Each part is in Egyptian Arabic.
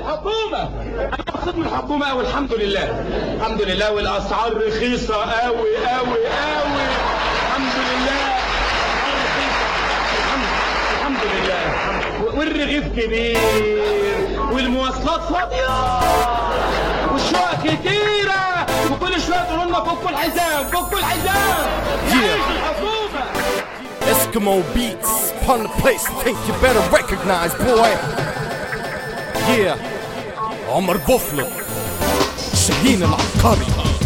الحكومة أنا مبسوط من الحكومة أوي الحمد لله الحمد لله والأسعار رخيصة أوي أوي أوي الحمد لله أسعار رخيصة. الحمد الحمد لله والرغيف كبير والمواصلات فاضية والشقق كتيرة وكل شوية تقولوا لنا فكوا الحزام فكوا الحزام يعيش الحكومة Eskimo beats upon the place. Think you better recognize, boy. Yeah. عمر بوفلو شاهين العبقري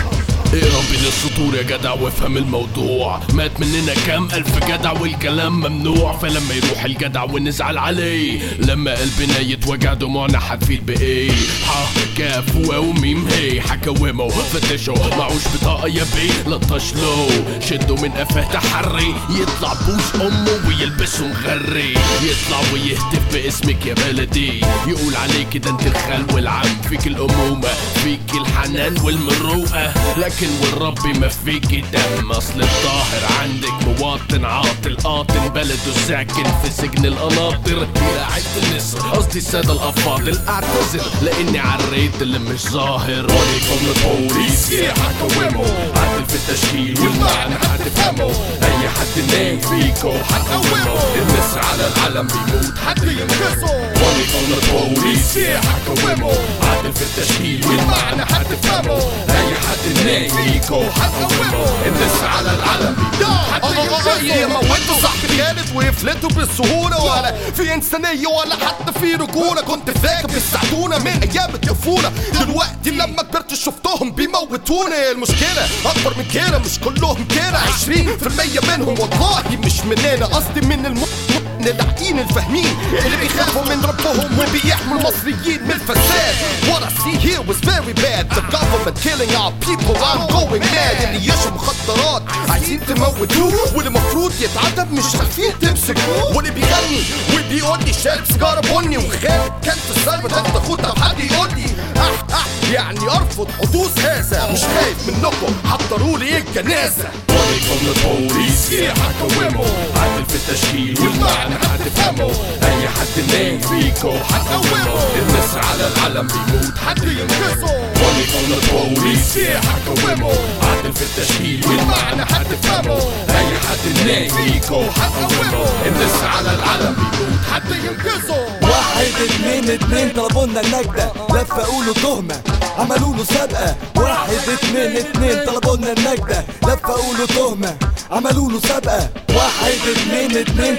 اقرا بين السطور يا جدع وافهم الموضوع مات مننا كام الف جدع والكلام ممنوع فلما يروح الجدع ونزعل عليه لما قلبنا يتوجع دموعنا هتفيد بايه ح كاف واو ميم هي حكومه فتشوا معوش بطاقه يا بيه لطش له شدوا من قفاه تحري يطلع بوس امه ويلبسه مغري يطلع ويهتف باسمك يا بلدي يقول عليك ده انت الخال والعم فيك الامومه فيك الحنان والمروءه لكن والرب ما فيك دم اصل الظاهر عندك مواطن عاطل قاطن بلده ساكن في سجن القناطر يا عيد النسر قصدي الساده الافاضل اعتذر لاني عريت اللي مش ظاهر عليكم البوليس يا حكومه عدل في التشكيل والمعنى هتفهمه اي حد نايم فيكو حكومه النسر على العلم بيموت حد ينقذه عليكم البوليس يا حكومه عدل في التشكيل والمعنى هتفهمه اي حد نايم فيكو حكومه النسر على العلم بيموت حد يا ينقذه موتوا صاحبي خالد ويفلتوا بالسهولة ولا في إنسانية ولا حتى في رجولة كنت فاكر بيساعدونا من أيام الطفولة دلوقتي لما كبرت شفتهم بيموتونا المشكلة أكبر من كده مش كلهم كده عشرين في المية منهم والله مش مننا قصدي من الم... اللاعقين الفاهمين اللي بيخافوا من ربهم وبيحموا المصريين من الفساد What I see here was very bad The government killing our people I'm going mad اللي يشرب مخدرات عايزين تموتوه واللي المفروض يتعذب مش عارفين تمسكوه واللي بيغني وبيقول لي شارب سيجاره بني وخالد كان في السلب تاخد اخوه طب حد يقول لي اه اه يعني ارفض حدوث هذا مش خايف منكم حضروا لي الجنازه عليكم البوليس يا حكومه عدل في التشكيل والمعنى هتفهمه اي حد نايم فيكو حكومه النسر على العلم بيموت حد ينقذه عليكم البوليس يا حكومه عدل في التشكيل والمعنى هتفهمه اي حد نايم فيكو حكومه النسر على العلم بيموت حد ينقذه واحد اتنين اتنين طلبوا لنا النجدة لفة قولوا تهمة عملوا له سابقة واحد اتنين اتنين طلبوا لنا النجدة لفة قولوا تهمة عملوا له سابقة واحد اتنين اتنين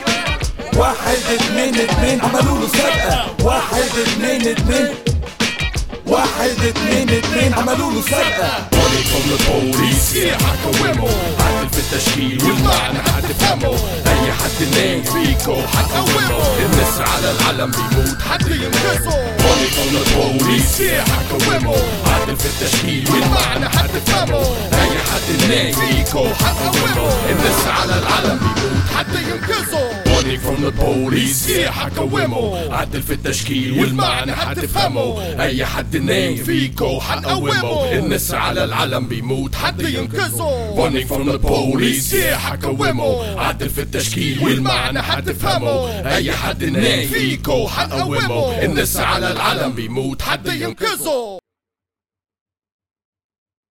واحد اتنين اتنين عملوا له سابقة واحد اتنين اتنين واحد اتنين اتنين عملوا له سابقة عليكم البوليس يا حكومه عدل في التشكيل والمعنى هتفهمه اي حد نايم فيكو حكومه النسر على العلم بيموت حد ينقذه عليكم البوليس يا حكومه عدل في التشكيل والمعنى هتفهمه اي حد نايم فيكو حكومه النسر على العلم بيموت حد ينقذه Warning from the police يا حكومه عدل في التشكيل والمعنى هتفهمه اي حد نايم فيكو حنقومه النسر على العلم بيموت حد ينقذه Warning from the police يا حكومه عدل في التشكيل والمعنى هتفهمه اي حد نايم فيكو حنقومه النسر على العلم بيموت حد ينقذه